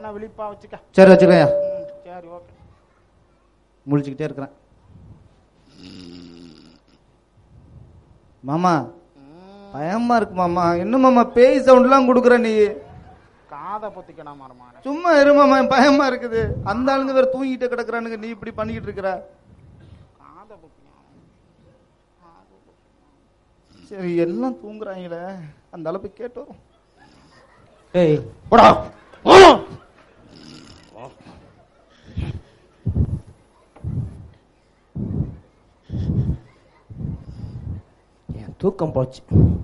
கண்ணை விழிப்பா வச்சுக்க சரி வச்சுக்கோயா ம், சரி ஓகே முழிச்சுக்கிட்டே இருக்கிறேன் மாமா பயமா இருக்கு மாமா என்ன மாமா பேய் சவுண்ட்லாம் கொடுக்குற நீ காதை பொத்திக்கணும் மரமான சும்மா இரு மாமா பயமா இருக்குது அந்த ஆளுங்க வேற தூங்கிட்டே கிடக்குறானுங்க நீ இப்படி பண்ணிக்கிட்டு இருக்கிற காதை பொத்திக்கணும் சரி எல்லாம் தூங்குறாங்களே அந்த அளவு போய் கேட்டு வரும் ஏய் போடா என் தூக்கம் போச்சு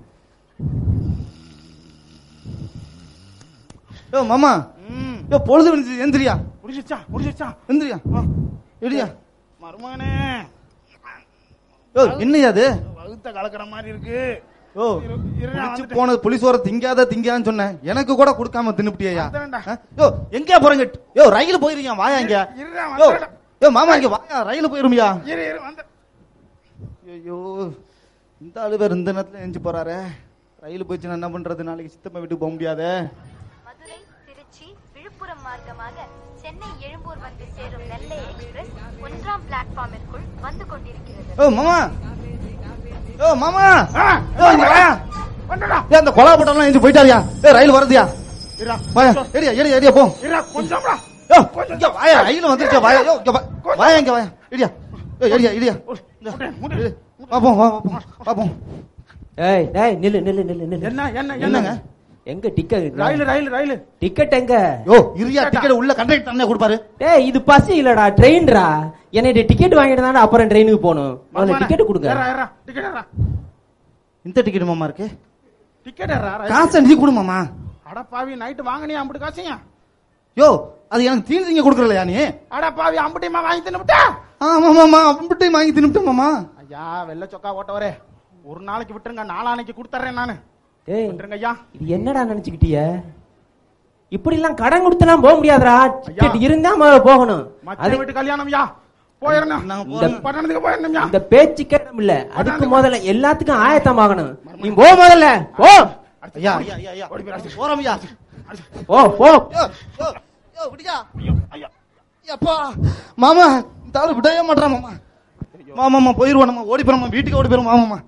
யோ மாமா ம் யோ பொழுது விழுந்துச்சு எந்திரியா முடிச்சிச்சா முடிச்சிச்சா எந்திரியா எடியா மருமகனே யோ என்னையா அது வகுத்த கலக்கிற மாதிரி இருக்கு யோ இரு, இரு, நான் குடிச்சு வந்துட்டேன். போனது புளிசோர திங்காத திங்கான்னு சொன்னேன் எனக்கு கூட கொடுக்காம தின்னுப்டியா வந்துடுறேன்டா. யோ எங்கயா போறீங்க யோ ரயில் போயிருக்கீங்க வாயா இங்க இருடா, யோ வந்துடுறேன். யோ மாமா இங்க வாயா ரயில் போயிருமியா இரு இரு வந்து ஐயோ இந்த ஆளு பேர் இந்த நேரத்துல எஞ்சி போறாரே ரயில் போயிடுச்சுன்னா என்ன பண்றது நாளைக்கு சித்தப்பா வீட்டுக்கு போக முடியாதே மதுரை திருச்சி விழுப்புரம் மார்க்கமாக சென்னை எழும்பூர் வந்து சேரும் நெல்லை எக்ஸ்பிரஸ் ஒன்றாம் பிளாட்ஃபார்மிற்குள் வந்து கொண்டிருக்கிறது யோ மாமா யோ மாமா ஆ, யோ இங்க வாயா வந்துடா ஏய் அந்த கொலா போட்டெல்லாம் எஞ்சி போயிட்டாரியா ஏய் ரயில் வருதுயா இருடா வாயா ஏடியா ஏடியா ஏடியா போ இருடா கொஞ்சம்டா யோ இங்க வாயா ரயில் வந்துருச்சா வாயா யோ இங்க வா வாயா இங்க வாயா ஏடியா ஏய் ஏடியா ஏடியா முட்டு, முட்டு. பாப்போம் வா பாப்போம் பாப்போம் ஏய் டேய் நில்லு நில்லு நில்லு நில்லு என்ன என்ன என்னங்க என்னங்க எங்க டிக்கெட் ரயில் ரயில் ரயில் டிக்கெட் எங்க யோ இரியா டிக்கெட் உள்ள கண்டக்டர் அண்ணே கொடுப்பாரு டேய் இது பஸ் இல்லடா ட்ரெயின்டா என்னைய டிக்கெட் வாங்கிட்டு தானே அப்புறம் ட்ரெயினுக்கு போகணும் முதல்ல டிக்கெட் கொடுங்க ஏறா ஏறா டிக்கெட் ஏறா இந்த டிக்கெட் மாமா இருக்கு டிக்கெட் ஏறா ரயில். காசை நீ கொடு மாமா அட பாவி நைட்டு வாங்கினியா அம்புட்டு காசையா யோ அது எனக்கு தீனி திங்க கொடுக்கறலையா நீ அட பாவி அம்புட்டியமா வாங்கி தின்னுட்டா ஆமா மாமா அப்படியே வாங்கி தின்னுட்டேன் மாமா ஐயா வெள்ளை சொக்கா ஓட்டவரே ஒரு நாளைக்கு விட்டுருங்க நாளானைக்கு கொடுத்துறேன் நானு டேய் விட்டுருங்க ஐயா இது என்னடா நினைச்சுக்கிட்டிய இப்படி எல்லாம் கடன் கொடுத்தெல்லாம் போக முடியாதுடா டிக்கெட் இருந்தா முதல்ல போகணும் மச்ச அது வீட்டு கல்யாணம் ஐயா போயிடணும் நாங்க இந்த போறோம். பட்டணத்துக்கு போயிடணும் இந்த பேச்சு கேட்டம் இல்ல அதுக்கு முதல்ல எல்லாத்துக்கும் ஆயத்தமாகணும் நீ போ முதல்ல போ ஐயா ஐயா ஐயா ஐயா போறோம் ஐயா போ போ யோ யோ யோ விடியா ஐயோ ஐயா அப்பா மாமா இந்த ஆளு விடவே மாட்டான் மாமா மாமாமா போயிருவோம் நம்ம ஓடி போறோம் வீட்டுக்கு ஓடி போயிரும் மாமாமா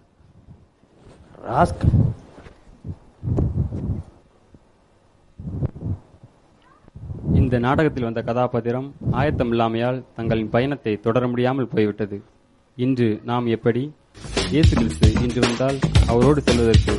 ராஸ்கல் இந்த நாடகத்தில் வந்த கதாபாத்திரம் ஆயத்தமில்லாமையால் தங்களின் பயணத்தை தொடர முடியாமல் போய்விட்டது இன்று நாம் எப்படி இயேசு கிறிஸ்து இன்று வந்தால் அவரோடு செல்வதற்கு